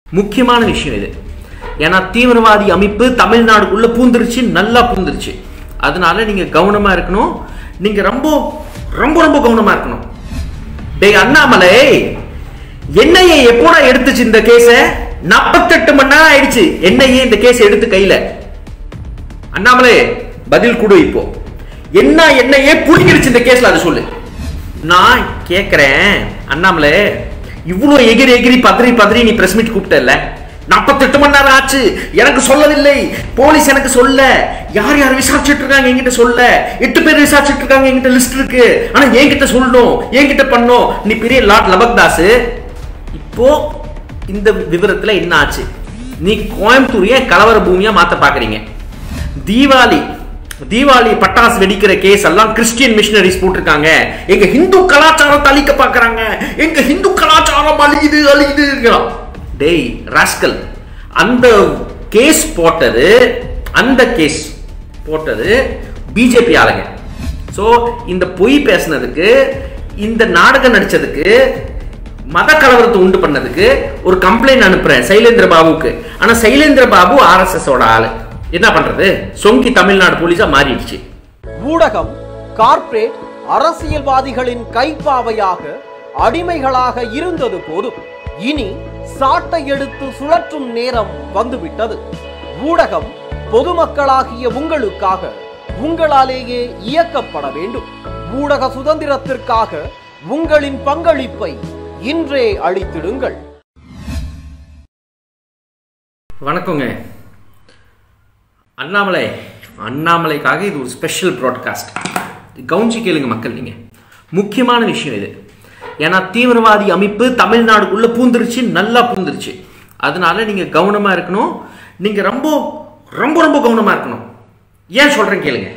முக்கியமான விஷயம் இது ஏன்னா தீவிரவாதி அமைப்பு தமிழ்நாடுக்குள்ள பூந்துருச்சு நல்லா பூந்துருச்சு அதனால நீங்க கவனமா இருக்கணும் நீங்க ரொம்ப ரொம்ப ரொம்ப கவனமா இருக்கணும் டேய் அண்ணாமலை என்னையே எப்போடா எடுத்துச்சு இந்த கேஸ நாற்பத்தெட்டு மணி நேரம் ஆயிடுச்சு என்னையே இந்த கேஸ் எடுத்து கையில அண்ணாமலை பதில் கொடு இப்போ என்ன என்னையே புடிங்கிடுச்சு இந்த கேஸ்ல அது சொல்லு நான் கேக்குறேன் அண்ணாமலை இவ்வளோ எகிரி எகிரி பதறி பதறி நீ பிரஸ் மீட் கூப்பிட்டல நாற்பத்தெட்டு மணி நேரம் ஆச்சு எனக்கு சொல்லவில்லை போலீஸ் எனக்கு சொல்ல யார் யார் விசாரிச்சுட்டு இருக்காங்க என்கிட்ட சொல்ல எட்டு பேர் விசாரிச்சுட்டு இருக்காங்க என்கிட்ட லிஸ்ட் இருக்கு ஆனா என்கிட்ட சொல்லணும் என்கிட்ட பண்ணணும் நீ பெரிய லாட் லபக்தாஸ் இப்போ இந்த விவரத்துல என்ன ஆச்சு நீ கோயம்புத்தூரையே கலவர பூமியா மாத்த பாக்குறீங்க தீபாவளி தீபாவளி பட்டாசு வெடிக்கிற கேஸ் எல்லாம் கிறிஸ்டியன் மிஷினரிஸ் போட்டிருக்காங்க எங்க ஹிந்து கலாச்சாரத்தை அழிக்க பாக்குறாங்க எங்க ஹிந்து கலாச்சாரம் அழியுது அழியுதுங்கிறான் டேய் ராஸ்கல் அந்த கேஸ் போட்டது அந்த கேஸ் போட்டது பிஜேபி ஆளுங்க ஸோ இந்த பொய் பேசுனதுக்கு இந்த நாடகம் நடிச்சதுக்கு மத கலவரத்தை உண்டு பண்ணதுக்கு ஒரு கம்ப்ளைண்ட் அனுப்புறேன் சைலேந்திர பாபுக்கு ஆனா சைலேந்திர பாபு ஆர்எஸ்எஸ் ஓட ஆளு என்ன பண்றது சொங்கி தமிழ்நாடு போலீஸா மாறிடுச்சு ஊடகம் கார்ப்பரேட் அரசியல்வாதிகளின் கைப்பாவையாக அடிமைகளாக இருந்தது போதும் இனி சாட்டை எடுத்து சுழற்றும் நேரம் வந்துவிட்டது ஊடகம் பொதுமக்களாகிய உங்களுக்காக உங்களாலேயே இயக்கப்பட வேண்டும் ஊடக சுதந்திரத்திற்காக உங்களின் பங்களிப்பை இன்றே அளித்திடுங்கள் வணக்கங்க அண்ணாமலை அண்ணாமலைக்காக இது ஒரு ஸ்பெஷல் ப்ராட்காஸ்ட் கவுன்சி கேளுங்க மக்கள் நீங்க முக்கியமான விஷயம் இது ஏன்னா தீவிரவாதி அமைப்பு தமிழ்நாடுக்குள்ள பூந்துருச்சு நல்லா பூந்துருச்சு அதனால நீங்க கவனமா இருக்கணும் நீங்க ரொம்ப ரொம்ப ரொம்ப கவனமா இருக்கணும் ஏன் சொல்றேன் கேளுங்க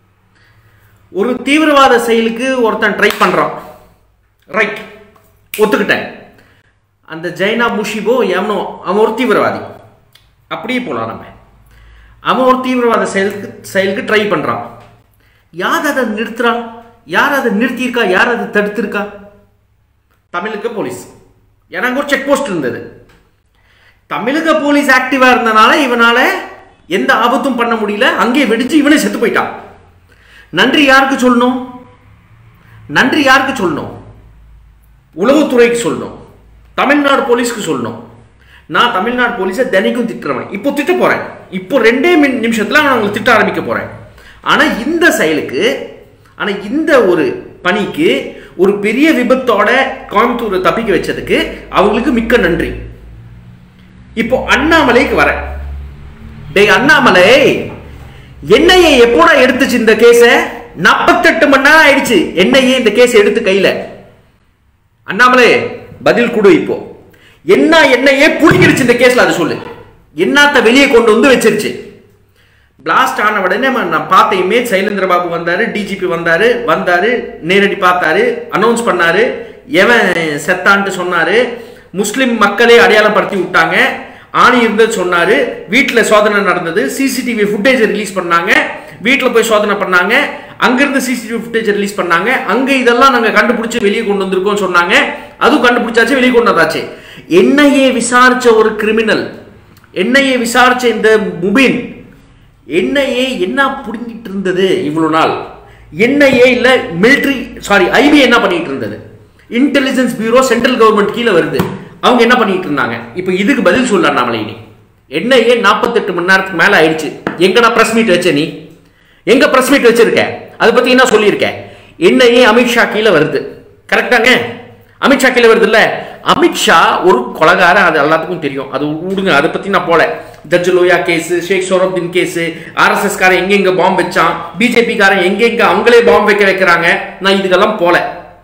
ஒரு தீவிரவாத செயலுக்கு ஒருத்தன் ட்ரை பண்றான் ரைட் ஒத்துக்கிட்டேன் அந்த ஜெய்னா முஷிபோ எவனோ அவன் ஒரு தீவிரவாதி அப்படியே போகலாம் நம்ம அவன் ஒரு தீவிரவாத செயலுக்கு செயலுக்கு ட்ரை பண்ணுறான் யார் அதை நிறுத்துறான் யார் அதை நிறுத்தியிருக்கா யார் அதை தடுத்திருக்கா தமிழுக்கு போலீஸ் எனக்கு ஒரு செக் போஸ்ட் இருந்தது தமிழக போலீஸ் ஆக்டிவாக இருந்தனால இவனால எந்த ஆபத்தும் பண்ண முடியல அங்கே வெடிச்சு இவனே செத்து போயிட்டான் நன்றி யாருக்கு சொல்லணும் நன்றி யாருக்கு சொல்லணும் உளவுத்துறைக்கு சொல்லணும் தமிழ்நாடு போலீஸ்க்கு சொல்லணும் நான் தமிழ்நாடு போலீஸை தினைக்கும் திட்டுறவன் இப்போ திட்ட போறேன் இப்போ ரெண்டே மின் நிமிஷத்துல நான் உங்களை திட்ட ஆரம்பிக்க போறேன் ஆனா இந்த செயலுக்கு ஆனா இந்த ஒரு பணிக்கு ஒரு பெரிய விபத்தோட கோயம்புத்தூரை தப்பிக்க வச்சதுக்கு அவங்களுக்கு மிக்க நன்றி இப்போ அண்ணாமலைக்கு வரேன் டேய் அண்ணாமலை என்னையே எப்போடா எடுத்துச்சு இந்த கேஸ நாற்பத்தெட்டு மணி நேரம் ஆயிடுச்சு என்னையே இந்த கேஸ் எடுத்து கையில அண்ணாமலை பதில் கொடு இப்போ என்ன என்னையே புடிங்கிடுச்சு இந்த கேஸ்ல அது சொல்லு என்னத்த வெளியே கொண்டு வந்து வச்சிருச்சு பிளாஸ்ட் ஆன உடனே ம- நான் பார்த்த இமேஜ் சைலேந்திர பாபு வந்தாரு டிஜிபி வந்தாரு வந்தாரு நேரடி பார்த்தாரு அனௌன்ஸ் பண்ணாரு எவன் செத்தான்ட்டு சொன்னாரு முஸ்லிம் மக்களே அடையாளப்படுத்தி விட்டாங்க ஆணி இருந்தது சொன்னாரு வீட்டில் சோதனை நடந்தது சிசிடிவி ஃபுட்டேஜ் ரிலீஸ் பண்ணாங்க வீட்டில் போய் சோதனை பண்ணாங்க அங்கிருந்து சிசிடிவி ஃபுட்டேஜ் ரிலீஸ் பண்ணாங்க அங்க இதெல்லாம் நாங்க கண்டுபிடிச்சு வெளியே கொண்டு வந்திருக்கோம் சொன்னாங்க அதுவும் கண்டுபிடிச்சாச்சு வெளியே கொண்டு வந்தாச்சு என்னையே விசாரிச்ச ஒரு கிரிமினல் என்னையே விசாரிச்ச இந்த முபின் என்னையே என்ன புடுங்கிட்டு இருந்தது இவ்வளவு நாள் என்னையே இல்ல மிலிட்ரி சாரி ஐபி என்ன பண்ணிட்டு இருந்தது இன்டெலிஜென்ஸ் பியூரோ சென்ட்ரல் கவர்மெண்ட் கீழே வருது அவங்க என்ன பண்ணிட்டு இருந்தாங்க இப்போ இதுக்கு பதில் சொல்ல நாமளே நீ என்னையே நாற்பத்தெட்டு மணி நேரத்துக்கு மேல ஆயிடுச்சு எங்கடா பிரஸ் மீட் வச்ச நீ எங்க பிரஸ் மீட் வச்சிருக்க அதை பத்தி என்ன சொல்லியிருக்க என்னையே அமித்ஷா கீழே வருது கரெக்டாங்க அமித்ஷா கீழே வருது இல்ல அமித்ஷா ஒரு கொலகாரன் அது எல்லாத்துக்கும் தெரியும் அது விடுங்க அதை பத்தி நான் போல judge Loya case Sheikh Sohrabuddin case RSS காரன் எங்கெங்க பாம்பு வச்சான் பிஜேபி காரன் எங்கெங்க அவங்களே பாம்பு வைக்க வைக்கிறாங்க நான் இதுக்கெல்லாம் போல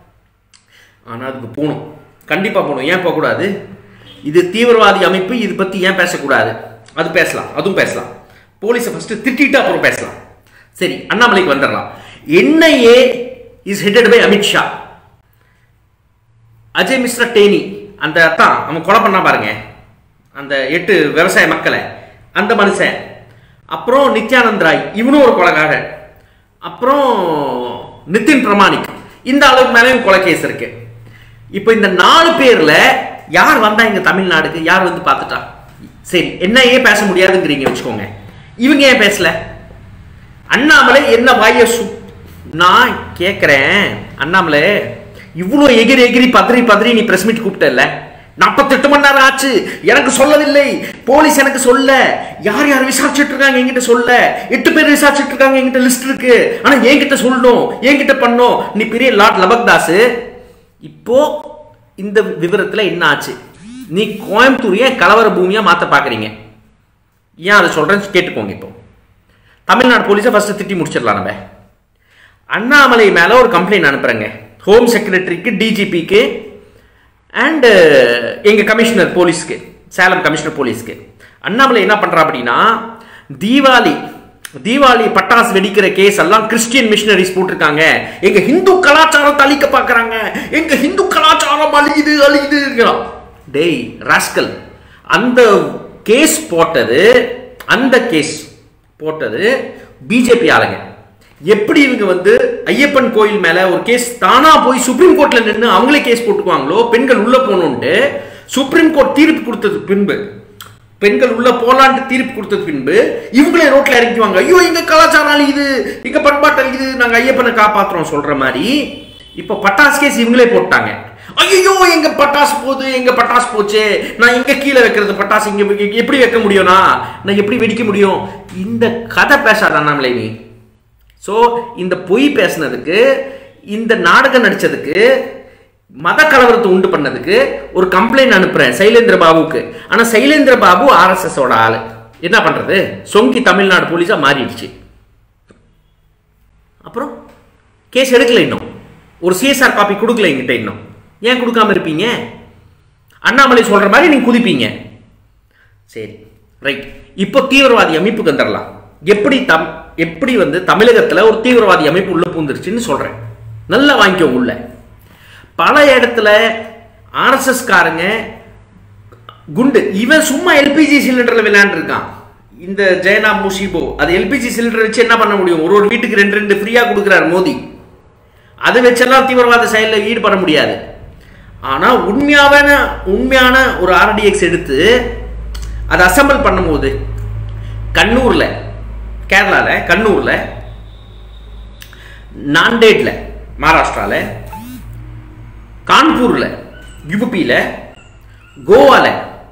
ஆனா அதுக்கு போகணும் கண்டிப்பா போகணும் ஏன் போகக்கூடாது இது தீவிரவாதி அமைப்பு இது பத்தி ஏன் பேசக்கூடாது அது பேசலாம் அதுவும் பேசலாம் போலீஸை ஃபர்ஸ்ட் திட்டிட்டு அப்புறம் பேசலாம் சரி அண்ணாமலைக்கு வந்துடலாம் NIA is headed by Amit Shah Ajay Mishra Teni அந்த தான் அவன் கொலை பண்ணா பாருங்க அந்த எட்டு விவசாய மக்களை அந்த மனுஷன் அப்புறம் நித்யானந்த் ராய் இவனும் ஒரு கொலைகாரன் அப்புறம் நிதின் பிரமாணிக் இந்த அளவுக்கு மேலேயும் கொலை கேஸ் இருக்கு இப்போ இந்த நாலு பேர்ல யார் வந்தா இங்க தமிழ்நாடுக்கு யார் வந்து பார்த்துட்டா சரி என்ன ஏன் பேச முடியாதுங்கிறீங்க வச்சுக்கோங்க இவங்க ஏன் பேசல அண்ணாமலை என்ன வாய சு நான் கேட்குறேன் அண்ணாமலை இவ்வளோ எகிரி எகிரி பதறி பதறி நீ பிரஸ் மீட் கூப்பிட்டல நாற்பத்தெட்டு மணி நேரம் ஆச்சு எனக்கு சொல்லவில்லை போலீஸ் எனக்கு சொல்ல யார் யார் விசாரிச்சுட்டு இருக்காங்க என்கிட்ட சொல்ல எட்டு பேர் விசாரிச்சுட்டு இருக்காங்க என்கிட்ட லிஸ்ட் இருக்கு ஆனா என்கிட்ட சொல்லணும் என்கிட்ட பண்ணோம் நீ பெரிய லாட் லபக்தாஸ் இப்போ இந்த விவரத்துல என்ன ஆச்சு நீ கோயம்புத்தூரையே கலவர பூமியா மாத்த பாக்குறீங்க ஏன் அதை சொல்றேன்னு கேட்டுக்கோங்க இப்போ தமிழ்நாடு போலீஸை ஃபர்ஸ்ட் திட்டி முடிச்சிடலாம் நம்ம அண்ணாமலை மேல ஒரு கம்ப்ளைண்ட் அனுப்புறேங்க ஹோம் செக்ரட்டரிக்கு டிஜிபிக்கு அண்டு எங்க கமிஷனர் போலீஸ்க்கு சேலம் கமிஷனர் போலீஸ்க்கு அண்ணாமலை என்ன பண்றா அப்படின்னா தீபாவளி தீபாவளி பட்டாசு வெடிக்கிற கேஸ் எல்லாம் கிறிஸ்டியன் மிஷனரிஸ் போட்டிருக்காங்க எங்க ஹிந்து கலாச்சாரத்தை அழிக்க பார்க்கறாங்க எங்க ஹிந்து கலாச்சாரம் அழியுது அழியுதுங்கிறான் டேய் ராஸ்கல் அந்த கேஸ் போட்டது அந்த கேஸ் போட்டது பிஜேபி ஆளுங்க எப்படி இவங்க வந்து ஐயப்பன் கோயில் மேல ஒரு கேஸ் தானா போய் சுப்ரீம் கோர்ட்ல நின்று அவங்களே கேஸ் போட்டுக்குவாங்களோ பெண்கள் உள்ள போகணும்ட்டு சுப்ரீம் கோர்ட் தீர்ப்பு கொடுத்தது பின்பு பெண்கள் உள்ள போலான்ட்டு தீர்ப்பு கொடுத்தது பின்பு இவங்களே ரோட்ல இறக்கிவாங்க ஐயோ எங்க கலாச்சாரம் அழியுது எங்க பண்பாட்டு அழியுது நாங்க ஐயப்பனை காப்பாத்துறோம் சொல்ற மாதிரி இப்போ பட்டாசு கேஸ் இவங்களே போட்டாங்க ஐயோ எங்க பட்டாசு போகுது எங்க பட்டாசு போச்சு நான் இங்க கீழே வைக்கிறது பட்டாசு இங்க வைக்க- எப்படி வைக்க முடியும்னா நான் எப்படி வெடிக்க முடியும் இந்த கதை பேசாத அண்ணாமலை நீ ஸோ இந்த பொய் பேசுனதுக்கு இந்த நாடகம் நடிச்சதுக்கு மத கலவரத்தை உண்டு பண்ணதுக்கு ஒரு கம்ப்ளைண்ட் அனுப்புறேன் சைலேந்திர பாபுக்கு ஆனா சைலேந்திர பாபு ஆர்எஸ்எஸ் ஓட ஆளு என்ன பண்றது சொங்கி தமிழ்நாடு போலீஸா மாறிடுச்சு அப்புறம் கேஸ் எடுக்கல இன்னும் ஒரு சிஎஸ்ஆர் காப்பி கொடுக்கல என்கிட்ட இன்னும் ஏன் கொடுக்காம இருப்பீங்க அண்ணாமலை சொல்ற மாதிரி நீங்க குதிப்பீங்க சரி ரைட் இப்போ தீவிரவாதி அமைப்புக்கு வந்துடலாம் எப்படி தம் எப்படி வந்து தமிழகத்துல ஒரு தீவிரவாதி அமைப்பு உள்ள பூந்துருச்சுன்னு சொல்றேன் நல்லா வாங்கிக்கோங்க உள்ள பல இடத்துல ஆர்எஸ்எஸ் காரங்க குண்டு இவன் சும்மா எல்பிஜி சிலிண்டர்ல விளையாண்டுருக்கான் இந்த ஜெயனா முஷிபோ அது எல்பிஜி சிலிண்டர் வச்சு என்ன பண்ண முடியும் ஒரு ஒரு வீட்டுக்கு ரெண்டு ரெண்டு ஃப்ரீயா கொடுக்குறாரு மோடி அதை வச்செல்லாம் தீவிரவாத செயலில் ஈடுபட முடியாது ஆனா உண்மையான உண்மையான ஒரு ஆர்டிஎக்ஸ் எடுத்து அதை அசெம்பிள் பண்ணும்போது கண்ணூர்ல கேரளால கண்ணூர்ல நாண்டேட்ல மகாராஷ்டிரால கான்பூர்ல யுபியில கோவால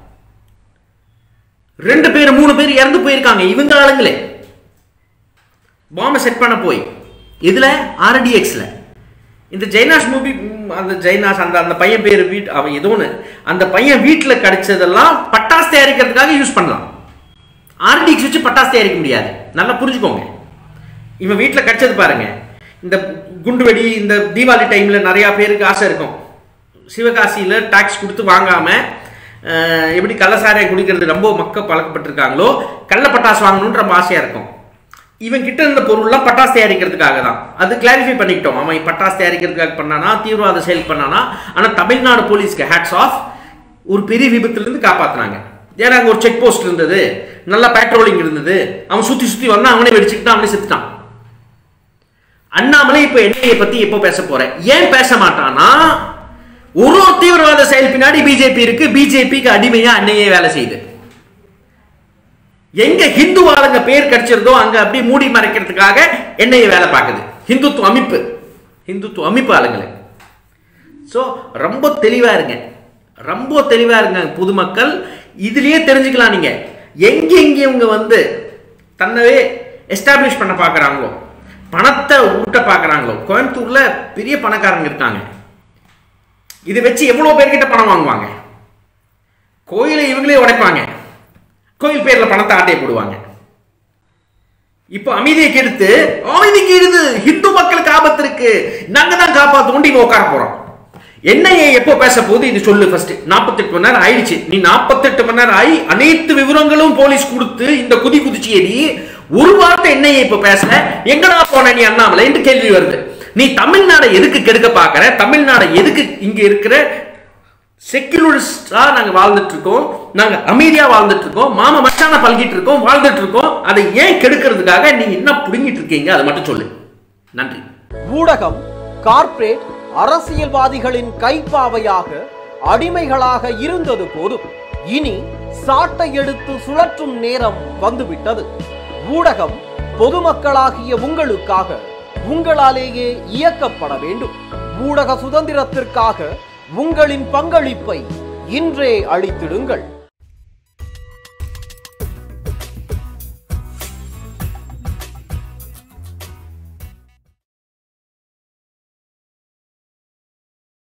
ரெண்டு பேர் மூணு பேர் இறந்து போயிருக்காங்க இவங்க ஆளுங்களே பாம்பை செட் பண்ண போய் இதுல ஆர்டிஎக்ஸ்ல இந்த ஜெய்னாஸ் மூவி அந்த ஜெய்னாஸ் அந்த அந்த பையன் பேர் வீட் அவன் ஏதோ ஒன்று அந்த பையன் வீட்டில் கிடைச்சதெல்லாம் பட்டாசு தயாரிக்கிறதுக்காக யூஸ் பண்ணலாம் ஆர்டிஎக்ஸ் வச்சு பட்டாசு தயாரிக்க முடியாது நல்லா புரிஞ்சுக்கோங்க இவன் வீட்டில் கிடைச்சது பாருங்க இந்த குண்டுவெடி இந்த தீபாவளி டைமில் நிறையா பேருக்கு ஆசை இருக்கும் சிவகாசியில் டாக்ஸ் கொடுத்து வாங்காமல் எப்படி கள்ளசாராயம் குடிக்கிறது ரொம்ப மக்க பழக்கப்பட்டிருக்காங்களோ கள்ள பட்டாசு வாங்கணுன்ற ரொம்ப ஆசையாக இருக்கும் இவன் கிட்ட இருந்த பொருள்லாம் பட்டாசு தயாரிக்கிறதுக்காக தான் அது கிளாரிஃபை பண்ணிக்கிட்டோம் அவன் பட்டாசு தயாரிக்கிறதுக்காக பண்ணானா தீவிரவாத செயல் பண்ணானா ஆனால் தமிழ்நாடு போலீஸ்க்கு ஹேட்ஸ் ஆஃப் ஒரு பெரிய விபத்துலேருந்து காப்பாத்துனாங்க ஏன்னா அங்கே ஒரு செக் போஸ்ட் இருந்தது நல்லா பேட்ரோலிங் இருந்தது அவன் சுற்றி சுற்றி வந்தான் அவனே வெடிச்சுக்கிட்டான் அவனே செத்துட்டான் அண்ணாமலை இப்போ என்ஐஏ பத்தி எப்போ பேச போறேன் ஏன் பேச மாட்டானா ஒரு ஒரு தீவிரவாத செயல் பின்னாடி பிஜேபி இருக்கு பிஜேபிக்கு அடிமையா அன்னையே வேலை செய்யுது எங்க ஹிந்து ஆளுங்க பேர் கிடைச்சிருந்தோ அங்க அப்படி மூடி மறைக்கிறதுக்காக என்ஐஏ வேலை பார்க்குது ஹிந்துத்துவ அமைப்பு ஹிந்துத்துவ அமைப்பு ஆளுங்களை ஸோ ரொம்ப தெளிவா இருங்க ரொம்ப தெளிவா இருங்க பொதுமக்கள் இதுலயே தெரிஞ்சுக்கலாம் நீங்க எங்க எங்க இவங்க வந்து தன்னவே எஸ்டாப்ளிஷ் பண்ண பார்க்கறாங்களோ பணத்தை ஊட்ட பார்க்கறாங்களோ கோயம்புத்தூர்ல பெரிய பணக்காரங்க இருக்காங்க இதை வச்சு எவ்வளவு பேர்கிட்ட பணம் வாங்குவாங்க கோயிலை இவங்களே உடைப்பாங்க கோயில் பேர்ல பணத்தை ஆட்டையை போடுவாங்க இப்போ அமைதியை கெடுத்து அமைதி கெடுது ஹிந்து மக்களுக்கு ஆபத்து இருக்கு நாங்க தான் காப்பாத்தோண்டி இங்க உட்கார போறோம் என்னையே எப்போ பேச போகுது இது சொல்லு ஃபர்ஸ்ட் 48 மணி நேரம் ஆயிடுச்சு நீ 48 மணி நேரம் ஆகி அனைத்து விவரங்களும் போலீஸ் கொடுத்து இந்த குதி குதிச்சியே நீ ஒரு வார்த்தை என்னையே இப்ப பேசல எங்கடா போன நீ அண்ணாமலை என்று கேள்வி வருது நீ தமிழ்நாடை எதுக்கு கெடுக்க பாக்குற தமிழ்நாடை எதுக்கு இங்க இருக்கிற செக்யூலரிஸ்டா நாங்க வாழ்ந்துட்டு இருக்கோம் நாங்க அமைதியா வாழ்ந்துட்டு இருக்கோம் மாமா மச்சான பழகிட்டு இருக்கோம் வாழ்ந்துட்டு இருக்கோம் அதை ஏன் கெடுக்கிறதுக்காக நீங்க என்ன புடுங்கிட்டு இருக்கீங்க அதை மட்டும் சொல்லு நன்றி ஊடகம் கார்ப்பரேட் அரசியல்வாதிகளின் கைப்பாவையாக அடிமைகளாக இருந்தது போதும் இனி சாட்டை எடுத்து சுழற்றும் நேரம் வந்துவிட்டது ஊடகம் பொதுமக்களாகிய உங்களுக்காக உங்களாலேயே இயக்கப்பட வேண்டும் ஊடக சுதந்திரத்திற்காக உங்களின் பங்களிப்பை இன்றே அளித்திடுங்கள்